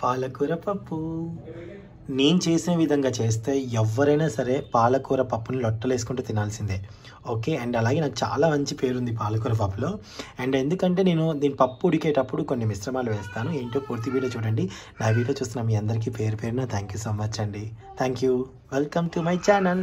పాలకూర పప్పు నేను చేసిన విధంగా చేస్తే ఎవరైనా సరే పాలకూర పప్పుని లొట్టలేసుకుంటూ తినాల్సిందే ఓకే అండ్ అలాగే నాకు చాలా మంచి పేరుంది పాలకూర పప్పులో అండ్ ఎందుకంటే నేను దీని పప్పు ఉడికేటప్పుడు కొన్ని మిశ్రమాలు వేస్తాను ఏంటో పూర్తి వీడియో చూడండి నా వీడియో చూస్తున్న మీ అందరికీ పేరు పేరున థ్యాంక్ యూ సో మచ్ అండి thank you welcome to my channel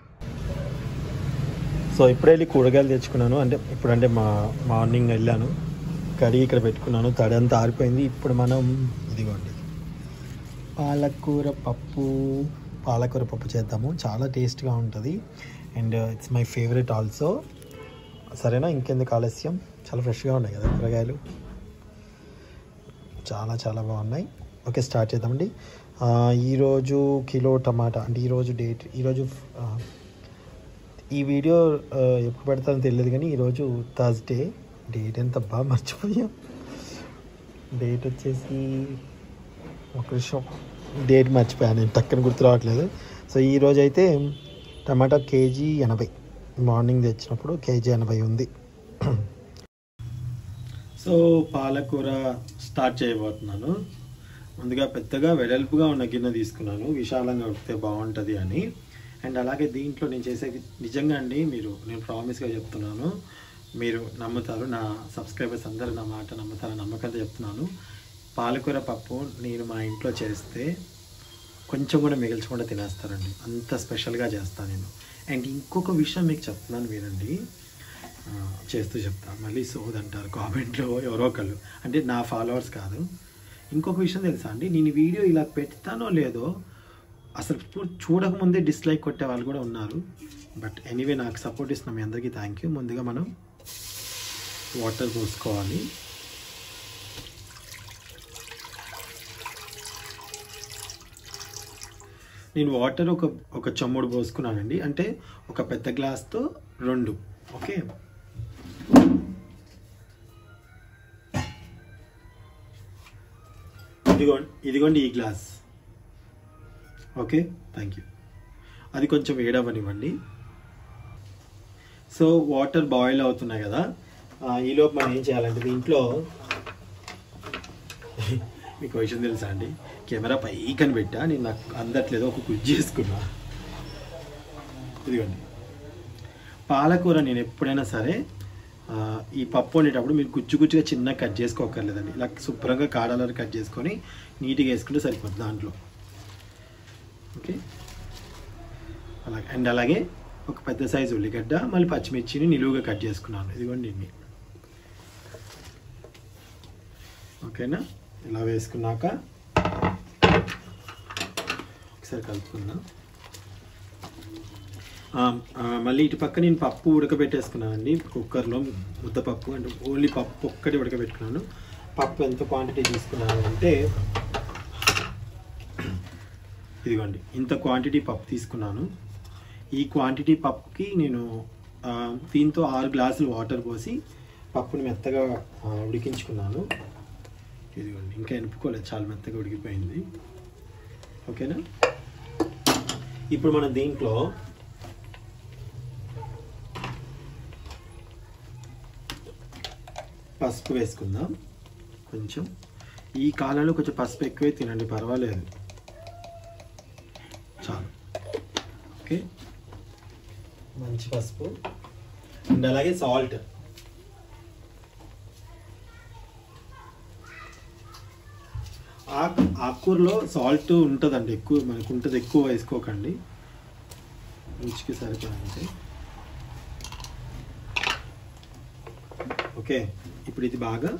so ఇప్పుడే వెళ్ళి కూరగాయలు తెచ్చుకున్నాను అంటే ఇప్పుడు అంటే మా మార్నింగ్ వెళ్ళాను కడిగి ఇక్కడ పెట్టుకున్నాను తడి అంతా ఆరిపోయింది ఇప్పుడు మనం ఇదిగోండి పాలకూర పప్పు పాలకూర పప్పు చేద్దాము చాలా టేస్ట్గా ఉంటుంది and it's my favourite also సరేనా ఇంకెందుకు ఆలస్యం చాలా ఫ్రెష్గా ఉన్నాయి కదా కూరగాయలు చాలా చాలా బాగున్నాయి ఓకే స్టార్ట్ చేద్దామండి ఆ, ఈరోజు కిలో టమాటా అంటే ఈరోజు డేట్ ఈరోజు ఆ, ఈ వీడియో ఆ, ఎప్పుడు పెడతానో తెలియదు కానీ ఈరోజు థర్స్డే డేట్ ఎంత బాగా మర్చిపోయాం డేట్ వచ్చేసి ఒక నిమిషం డేట్ మర్చిపోయాను నేను టక్కన గుర్తు రావట్లేదు సో ఈరోజు అయితే టమాటా కేజీ ఎనభై మార్నింగ్ తెచ్చినప్పుడు కేజీ ఎనభై ఉంది సో పాలకూర స్టార్ట్ చేయబోతున్నాను ముందుగా పెద్దగా వెడల్పుగా ఉన్న గిన్నె తీసుకున్నాను విశాలంగా ఉడితే బాగుంటుంది అని అండ్ అలాగే దీంట్లో నేను చేసేది నిజంగా అండి మీరు నేను ప్రామిస్గా చెప్తున్నాను మీరు నమ్ముతారు నా సబ్స్క్రైబర్స్ అందరూ నా మాట నమ్ముతారు నమ్మకంతో చెప్తున్నాను పాలకూర పప్పు నేను మా ఇంట్లో చేస్తే కొంచెం కూడా మిగిల్చకుండా తినేస్తారండి అంత స్పెషల్గా చేస్తాను నేను అండ్ ఇంకొక విషయం మీకు చెప్తున్నాను వినండి ఆ, చేస్తూ చెప్తాను మళ్ళీ సోది అంటారు కామెంట్లో ఎవరో ఒకళ్ళు అంటే నా ఫాలోవర్స్ కాదు ఇంకొక విషయం తెలుసా అండి నేను ఈ వీడియో ఇలా పెడతానో లేదో అసలు పూ- చూడకముందే డిస్లైక్ కొట్టే వాళ్ళు కూడా ఉన్నారు బట్ ఎనీవే నాకు సపోర్ట్ ఇస్తున్న మీ అందరికీ థ్యాంక్ యూ ముందుగా మనం వాటర్ పోసుకోవాలి నేను వాటర్ ఒక ఒక చెమ్ముడు పోసుకున్నానండి అంటే ఒక పెద్ద గ్లాస్తో రెండు ఓకే ఇదిగోండి ఇదిగోండి ఈ గ్లాస్ ఓకే థ్యాంక్ యూ అది కొంచెం వేడవనివ్వండి సో వాటర్ బాయిల్ అవుతున్నాయి కదా ఆ, ఈలోపు మనం ఏం చేయాలంటే దీంట్లో మీకు విషయం తెలుసా అండి కెమెరా పైకని పెట్టా నేను నాకు అందట్లేదు ఒక కుజ్జి చేసుకున్నా ఇదిగోండి పాలకూర నేను ఎప్పుడైనా సరే ఆ, ఈ పప్పు వండేటప్పుడు మీరు గుజ్జు గుజ్జుగా చిన్నగా కట్ చేసుకోకర్లేదండి ఇలా శుభ్రంగా కాడాలని కట్ చేసుకొని నీట్గా వేసుకుంటే సరిపోతుంది దాంట్లో ఓకే అలాగే అండ్ అలాగే ఒక పెద్ద సైజు ఉల్లిగడ్డ మళ్ళీ పచ్చిమిర్చిని నిలువుగా కట్ చేసుకున్నాను ఇదిగోండి ఇన్ని ఓకేనా ఇలా వేసుకున్నాక ఒకసారి కలుపుకుందాం ఆ, ఆ, మళ్ళీ ఇటు పక్క నేను పప్పు ఉడకబెట్టేసుకున్నానండి కుక్కర్లో ముద్దపప్పు అంటే ఓన్లీ పప్పు ఒక్కటి ఉడకబెట్టుకున్నాను పప్పు ఎంత క్వాంటిటీ తీసుకున్నాను అంటే ఇదిగోండి ఇంత క్వాంటిటీ పప్పు తీసుకున్నాను ఈ క్వాంటిటీ పప్పుకి నేను ఆ, దీంతో ఆరు గ్లాసులు వాటర్ పోసి పప్పుని మెత్తగా ఆ, ఉడికించుకున్నాను ఇదిగోండి ఇంకా ఎనుపుకోలేదు చాలా మెత్తగా ఉడికిపోయింది ఓకేనా ఇప్పుడు మనం దీంట్లో పసుపు వేసుకుందాం కొంచెం ఈ కాలంలో కొంచెం పసుపు ఎక్కువే తినండి పర్వాలేదు చాలు ఓకే మంచి పసుపు అండ్ అలాగే సాల్ట్ ఆకు ఆకుకూరలో సాల్ట్ ఉంటుందండి ఎక్కువ మనకు ఉంటుంది ఎక్కువ వేసుకోకండి రుచికి సరిపోయింది ఓకే ఇప్పుడు ఇది బాగా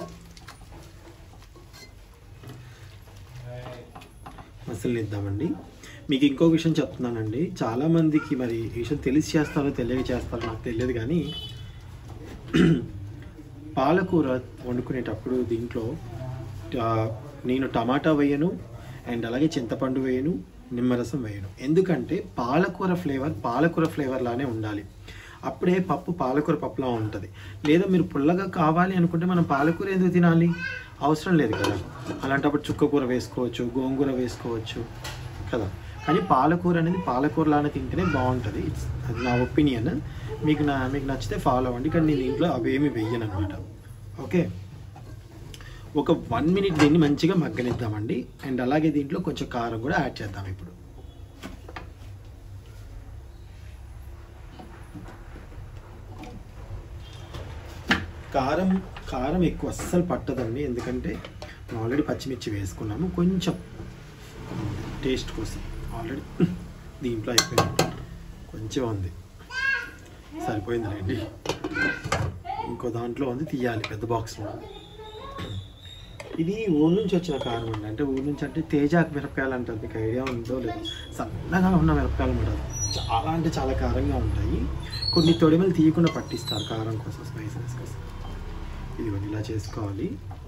మసలిద్దామండి మీకు ఇంకో విషయం చెప్తున్నానండి చాలామందికి మరి ఈ విషయం తెలిసి చేస్తారో తెలియక చేస్తారో నాకు తెలియదు కానీ పాలకూర వండుకునేటప్పుడు దీంట్లో ఆ, నేను టమాటా వేయను అండ్ అలాగే చింతపండు వేయను నిమ్మరసం వేయను ఎందుకంటే పాలకూర ఫ్లేవర్ పాలకూర ఫ్లేవర్ లానే ఉండాలి అప్పుడే పప్పు పాలకూర పప్పులా ఉంటుంది లేదా మీరు పుల్లగా కావాలి అనుకుంటే మనం పాలకూర ఎందుకు తినాలి అవసరం లేదు కదా అలాంటప్పుడు చుక్కకూర వేసుకోవచ్చు గోంగూర వేసుకోవచ్చు కదా కానీ పాలకూర అనేది పాలకూరలానే తింటేనే బాగుంటుంది ఇట్స్ అది నా ఒపీనియన్ మీకు నా మీకు నచ్చితే ఫాలో అవ్వండి కానీ నేను దీంట్లో అవేమి వెయ్యను అనమాట ఓకే ఒక వన్ మినిట్ దీన్ని మంచిగా మగ్గనిద్దామండి అండ్ అలాగే దీంట్లో కొంచెం కారం కూడా యాడ్ చేద్దాం ఇప్పుడు కారం కారం ఎక్కువ అస్సలు పట్టదండి ఎందుకంటే మనం ఆల్రెడీ పచ్చిమిర్చి వేసుకున్నాము కొంచెం టేస్ట్ కోసం ఆల్రెడీ దీంట్లో అయిపోయింది కొంచెం ఉంది సరిపోయిందిలేండి ఇంకో దాంట్లో ఉంది తీయాలి పెద్ద బాక్స్లో ఉంది ఇది ఊరు నుంచి వచ్చిన కారం అండి అంటే ఊరు నుంచి అంటే తేజాకు మిరపకాయలు అంటారు మీకు ఐడియా ఉందో లేదో సన్నగా ఉన్న మిరపకాయలు అంటారు చాలా అంటే చాలా కారంగా ఉంటాయి కొన్ని తొడిమలు తీయకుండా పట్టిస్తారు కారం కోసం స్పైసెస్ కోసం ఇది ఇలా చేసుకోవాలి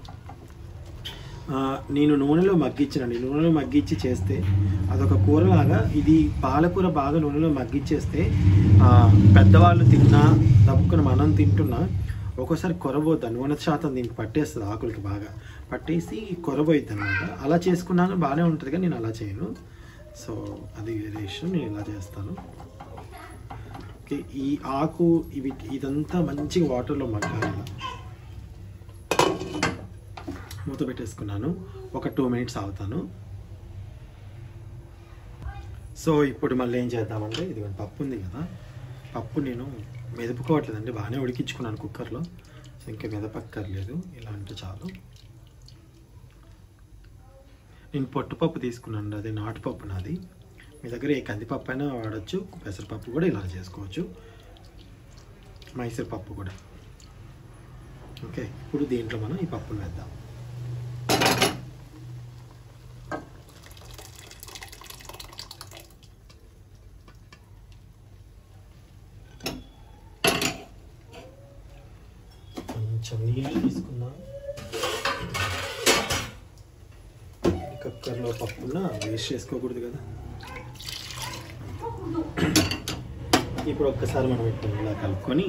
ఆ, నేను నూనెలో మగ్గించానండి నూనెలో మగ్గించి చేస్తే అదొక కూరలాగా ఇది పాలకూర బాగా నూనెలో మగ్గించేస్తే ఆ, పెద్దవాళ్ళు తిన్నా దప్పుకుని మనం తింటున్నా ఒక్కోసారి కొరబోద్ది నూనె శాతం దీనికి పట్టేస్తుంది ఆకులకి బాగా పట్టేసి కొరబోయిద్ది అనమాట అలా చేసుకున్నాను బాగానే ఉంటుంది కానీ నేను అలా చేయను సో అది వేరే విషయం నేను ఇలా చేస్తాను ఓకే ఈ ఆకు ఇవి ఇదంతా మంచిగా వాటర్లో మగ్గాలి ఇలా. మూత పెట్టేసుకున్నాను ఒక టూ మినిట్స్ ఆగుతాను సో ఇప్పుడు మళ్ళీ ఏం చేద్దామంటే ఇది పప్పు ఉంది కదా పప్పు నేను మెదుపుకోవట్లేదండి బాగానే ఉడికించుకున్నాను కుక్కర్లో సో ఇంకా మెదపక్కర్లేదు ఇలా అంటే చాలు నేను పొట్టుపప్పు తీసుకున్నాను అదే నాటుపప్పు నాది మీ దగ్గర ఏ కందిపప్పు అయినా వాడచ్చు పెసరపప్పు కూడా ఇలా చేసుకోవచ్చు మైసూర్ పప్పు కూడా ఓకే ఇప్పుడు దీంట్లో మనం ఈ పప్పును వేద్దాం కొంచెం నీళ్ళు తీసుకుందాం ఈ కుక్కర్లో పప్పున వేస్ట్ చేసుకోకూడదు కదా ఇప్పుడు ఒక్కసారి మనం ఇప్పుడు ఇలా కలుపుకొని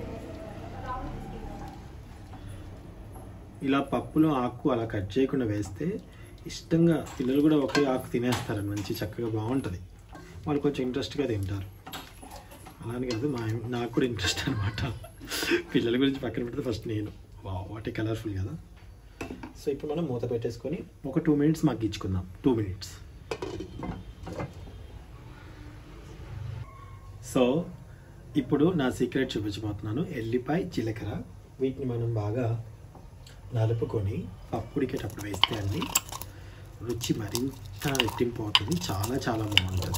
ఇలా పప్పులో ఆకు అలా కట్ చేయకుండా వేస్తే ఇష్టంగా పిల్లలు కూడా ఒకే ఆకు తినేస్తారని మంచి చక్కగా బాగుంటుంది వాళ్ళు కొంచెం ఇంట్రెస్ట్గా తింటారు అలానే కాదు మా నాకు కూడా ఇంట్రెస్ట్ అనమాట పిల్లల గురించి పక్కన పెడితే ఫస్ట్ నేను వాటి కలర్ఫుల్ కదా సో ఇప్పుడు మనం మూత పెట్టేసుకొని ఒక టూ మినిట్స్ మగ్గించుకుందాం టూ మినిట్స్ సో ఇప్పుడు నా సీక్రెట్ చూపించబోతున్నాను ఎల్లిపాయ జీలకర్ర వీటిని మనం బాగా నలుపుకొని పప్పు ఉడికేటప్పుడు వేస్తే అండి రుచి మరింత రెట్టింపు అవుతుంది చాలా చాలా బాగుంటుంది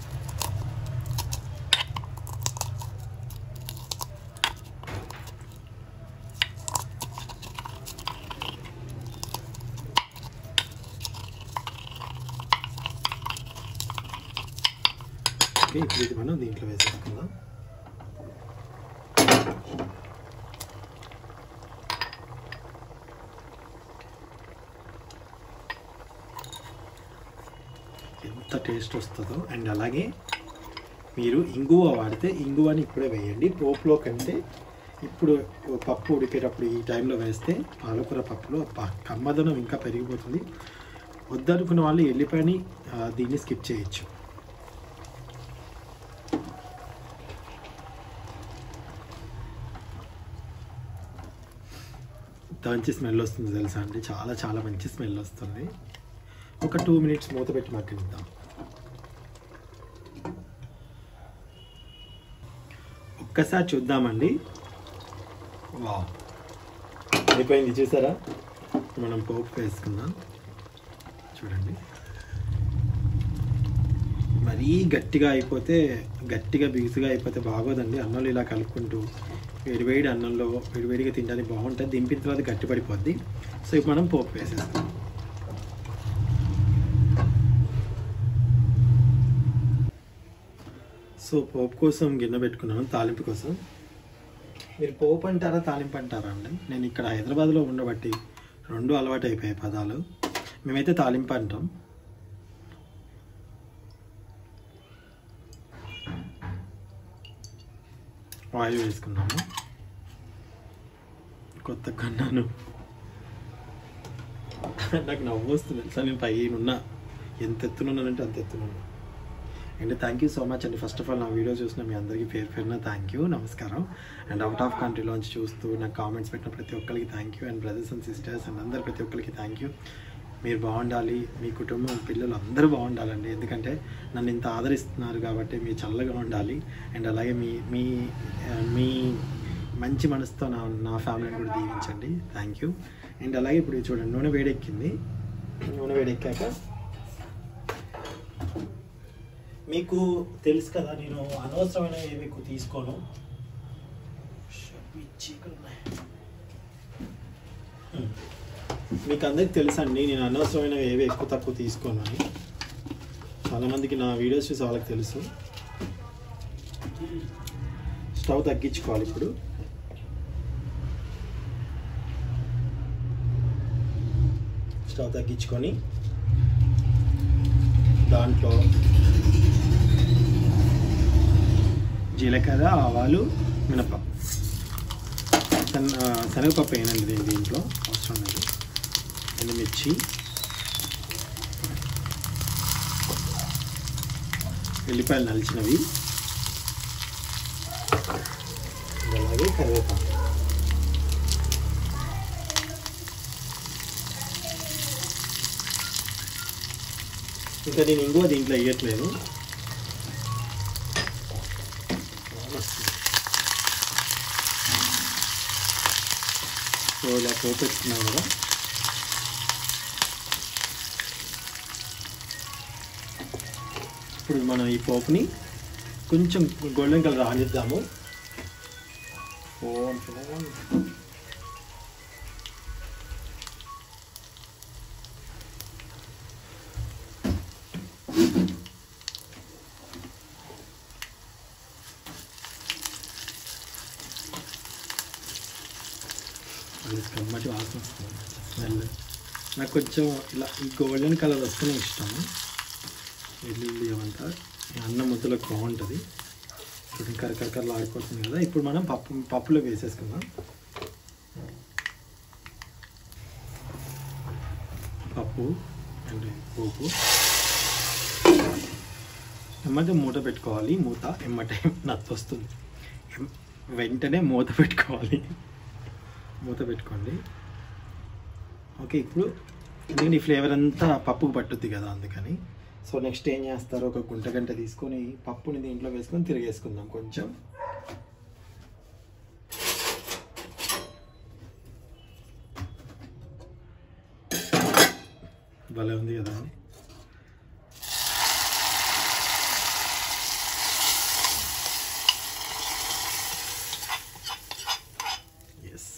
ఓకే ఇప్పుడు ఇది మనం దీంట్లో వేసేసుకుందాం ఎంత టేస్ట్ వస్తుందో అండ్ అలాగే మీరు ఇంగువ వాడితే ఇంగువని ఇప్పుడే వేయండి పోపులో కంటే ఇప్పుడు పప్పు ఉడికేటప్పుడు ఈ టైంలో వేస్తే పాలకూర పప్పులో ప- కమ్మదనం ఇంకా పెరిగిపోతుంది వద్దనుకున్న వాళ్ళు ఎల్లిపాయని ఆ, దీన్ని స్కిప్ చేయొచ్చు ఎంత మంచి స్మెల్ వస్తుంది తెలుసా అండి చాలా చాలా మంచి స్మెల్ వస్తుంది ఒక టూ మినిట్స్ మూత పెట్టి మగ్గనిద్దాం ఒక్కసారి చూద్దామండి వావ్ అయిపోయింది చూసారా మనం పోపు వేసుకుందాం చూడండి మరీ గట్టిగా అయిపోతే గట్టిగా బిగుసుగా అయిపోతే బాగోదండి అన్నంలో ఇలా కలుపుకుంటూ వేడివేడి అన్నంలో వేడివేడిగా తినడానికి బాగుంటుంది దింపిన తర్వాత గట్టి పడిపోద్ది సో ఇప్పుడు మనం పోపు వేసేస్తాం సో పోపు కోసం గిన్నె పెట్టుకున్నాను తాలింపు కోసం మీరు పోపు అంటారా తాలింపు అంటారా అండి నేను ఇక్కడ హైదరాబాద్లో ఉండబట్టి రెండు అలవాటు అయిపోయాయి పదాలు మేమైతే తాలింపు అంటాం ఆయిల్ వేసుకున్నాము కొత్త కన్నాను నాకు నవ్వు వస్తుంది తెలుసా నేను పైన ఉన్నా ఎంత ఎత్తునున్నానంటే అంత ఎత్తునున్నా and thank you so much అండి ఫస్ట్ ఆఫ్ ఆల్ నా వీడియో చూసిన మీ అందరికీ పేరు పేరున థ్యాంక్ యూ నమస్కారం అండ్ అవుట్ ఆఫ్ కంట్రీలోంచి చూస్తూ నాకు కామెంట్స్ పెట్టిన ప్రతి ఒక్కరికి thank you and brothers and sisters and అందరు ప్రతి ఒక్కరికి థ్యాంక్ యూ మీరు బాగుండాలి మీ కుటుంబం పిల్లలు అందరూ బాగుండాలండి ఎందుకంటే నన్ను ఇంత ఆదరిస్తున్నారు కాబట్టి మీరు చల్లగా ఉండాలి అండ్ అలాగే మీ మీ ఆ, మీ మంచి మనసుతో నా నా ఫ్యామిలీని కూడా దీవించండి థ్యాంక్ యూ అండ్ అలాగే ఇప్పుడు ఇది చూడండి నూనె వేడెక్కింది నూనె వేడెక్కాక మీకు తెలుసు కదా నేను అనవసరమైన ఏమి ఎక్కువ తీసుకోను పిచ్చి ఇక్కడ ఉన్నాయి. హ్మ్. మీకు అందరికి తెలుసండి నేను అనవసరమైన ఏవి ఎక్కువ తక్కువ తీసుకోను అని చాలామందికి నా వీడియోస్ చూసి వాళ్ళకి తెలుసు స్టవ్ తగ్గించుకోవాలి ఇప్పుడు స్టవ్ తగ్గించుకొని దాంట్లో జీలకర్ర ఆవాలు మినపప్పు శన ఆ, శనగపప్పు వేయనండి దీని దీంట్లో అవసరం లేదు ఎండుమిర్చి ఎల్లిపాయలు నలిచినవి అలాగే కరివేపాకు ఇంకా నేను ఇంగువ దీంట్లో వేయట్లేదు సో ఇలా పోపెట్టుకున్నాం కదా ఇప్పుడు మనం ఈ పోపుని కొంచెం గోల్డెన్ కలర్ రానిద్దాము ఫోన్ ఫోన్ అది కమ్మటి వాసన వస్తుంది స్మెల్ నాకు కొంచెం ఇలా ఈ గోల్డెన్ కలర్ వస్తేనే ఇష్టము వెల్లుల్లి అవంతా ఈ అన్నం ముద్దలో బాగుంటుంది ఇప్పుడు కరకరకరలు ఆడిపోతుంది కదా ఇప్పుడు మనం పప్పు పప్పులో వేసేసుకుందాం పప్పు అండ్ పోపు ఎమ్మటే మూత పెట్టుకోవాలి మూత ఎమ్మటే నత్తి వస్తుంది ఎం- వెంటనే మూత పెట్టుకోవాలి మూత పెట్టుకోండి ఓకే ఇప్పుడు ఎందుకంటే ఈ ఫ్లేవర్ అంతా పప్పుకు పట్టుద్ది కదా అందుకని సో నెక్స్ట్ ఏం చేస్తారు ఒక గుంట గంట తీసుకొని పప్పుని దీంట్లో వేసుకొని తిరిగేసుకుందాం కొంచెం భలే ఉంది కదా అండి ఎస్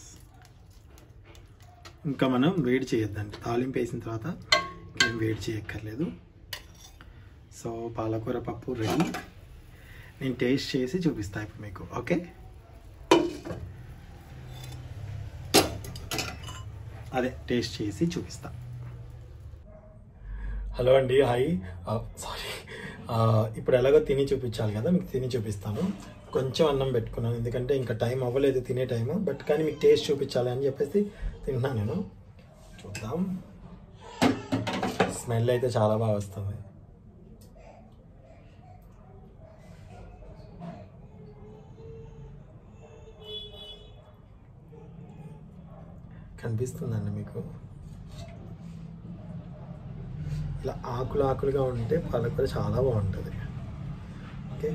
ఇంకా మనం వేడి చేయొద్దండి తాలింపు వేసిన తర్వాత ఇంకేం వేడి చేయక్కర్లేదు సో పాలకూర పప్పు రెడీ నేను టేస్ట్ చేసి చూపిస్తాను ఇప్పుడు మీకు ఓకే అదే టేస్ట్ చేసి చూపిస్తా హలో అండి హాయ్ సారీ ఇప్పుడు ఎలాగో తిని చూపించాలి కదా మీకు తిని చూపిస్తాను కొంచెం అన్నం పెట్టుకున్నాను ఎందుకంటే ఇంకా టైం అవ్వలేదు తినే టైం బట్ కానీ మీకు టేస్ట్ చూపించాలి అని చెప్పేసి తింటున్నాను నేను చూద్దాం స్మెల్ అయితే చాలా బాగా వస్తుంది కనిపిస్తుందండి మీకు ఇలా ఆకులు ఆకులుగా ఉంటే పాలకూర చాలా బాగుంటుంది ఓకే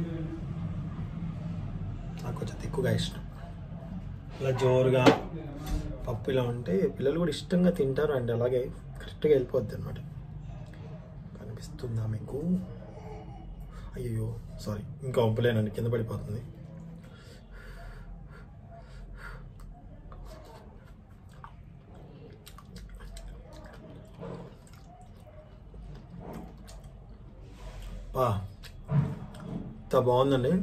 నాకు కొంచెం తిక్కుగా ఇష్టం ఇలా జోరుగా పప్పు ఇలా ఉంటే పిల్లలు కూడా ఇష్టంగా తింటారు అండ్ అలాగే కరెక్ట్గా వెళ్ళిపోద్ది అనమాట కనిపిస్తుందా మీకు అయ్యో సారీ ఇంకా వంపలేనండి కింద పడిపోతుంది బా ఇంత బాగుందండి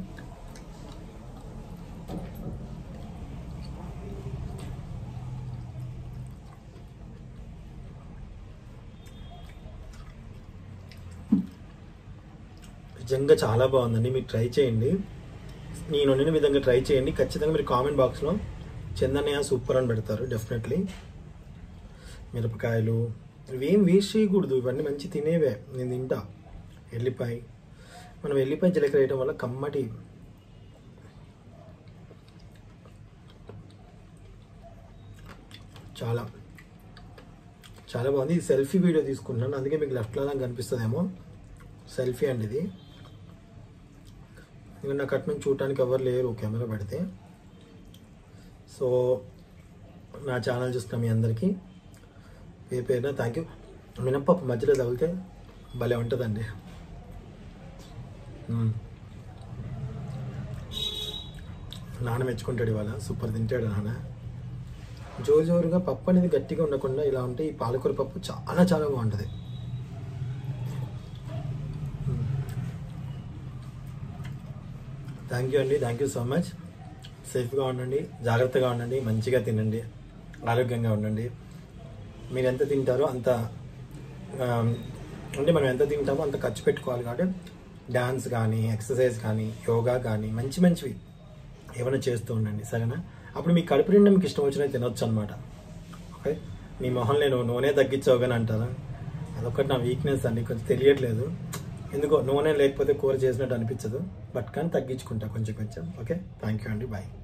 నిజంగా చాలా బాగుందండి మీరు ట్రై చేయండి నేను వండిన విధంగా ట్రై చేయండి ఖచ్చితంగా మీరు కామెంట్ బాక్స్లో చందనయ్య సూపర్ అని పెడతారు డెఫినెట్లీ మిరపకాయలు ఇవేం వేస్ట్ చేయకూడదు ఇవన్నీ మంచి తినేవే నేను తింటా ఎల్లిపాయ మనం వెల్లిపాయ జీలకర్ర వేయడం వల్ల కమ్మటి చాలా చాలా బాగుంది ఇది సెల్ఫీ వీడియో తీసుకుంటున్నాను అందుకే మీకు లెఫ్ట్లో అలా కనిపిస్తుందేమో సెల్ఫీ అండి ఇది ఇంకా నాకు అటు నుంచి చూడటానికి ఎవరు లేరు కెమెరా పెడితే సో నా ఛానల్ చూస్తున్న మీ అందరికీ పేరు పేరున థ్యాంక్ యూ మినప్పప్పు మధ్యలో తగిలితే భలే ఉంటుందండి మ్మ్. నాన్న మెచ్చుకుంటాడు ఇవాళ సూపర్ తింటాడు నాన్న జోరు జోరుగా పప్పు అనేది గట్టిగా ఉండకుండా ఇలా ఉంటే ఈ పాలకూర పప్పు చాలా చాలా బాగుంటుంది థ్యాంక్ యూ అండి థ్యాంక్ యూ సో మచ్ సేఫ్గా ఉండండి జాగ్రత్తగా ఉండండి మంచిగా తినండి ఆరోగ్యంగా ఉండండి మీరు ఎంత తింటారో అంత ఆ, అంటే మనం ఎంత తింటామో అంత ఖర్చు పెట్టుకోవాలి కాబట్టి డ్యాన్స్ కానీ ఎక్సర్సైజ్ కానీ యోగా కానీ మంచి మంచివి ఏమైనా చేస్తూ ఉండండి సరేనా అప్పుడు మీ కడుపు నిండా మీకు ఇష్టం వచ్చినవి తినొచ్చు అనమాట ఓకే మీ మొహం నేను నూనె తగ్గించావు కానీ అంటారా అదొకటి నా వీక్నెస్ అండి కొంచెం తెలియట్లేదు ఎందుకో నూనె లేకపోతే కూర చేసినట్టు అనిపించదు బట్ కానీ తగ్గించుకుంటా కొంచెం కొంచెం ఓకే థ్యాంక్ యూ అండి బాయ్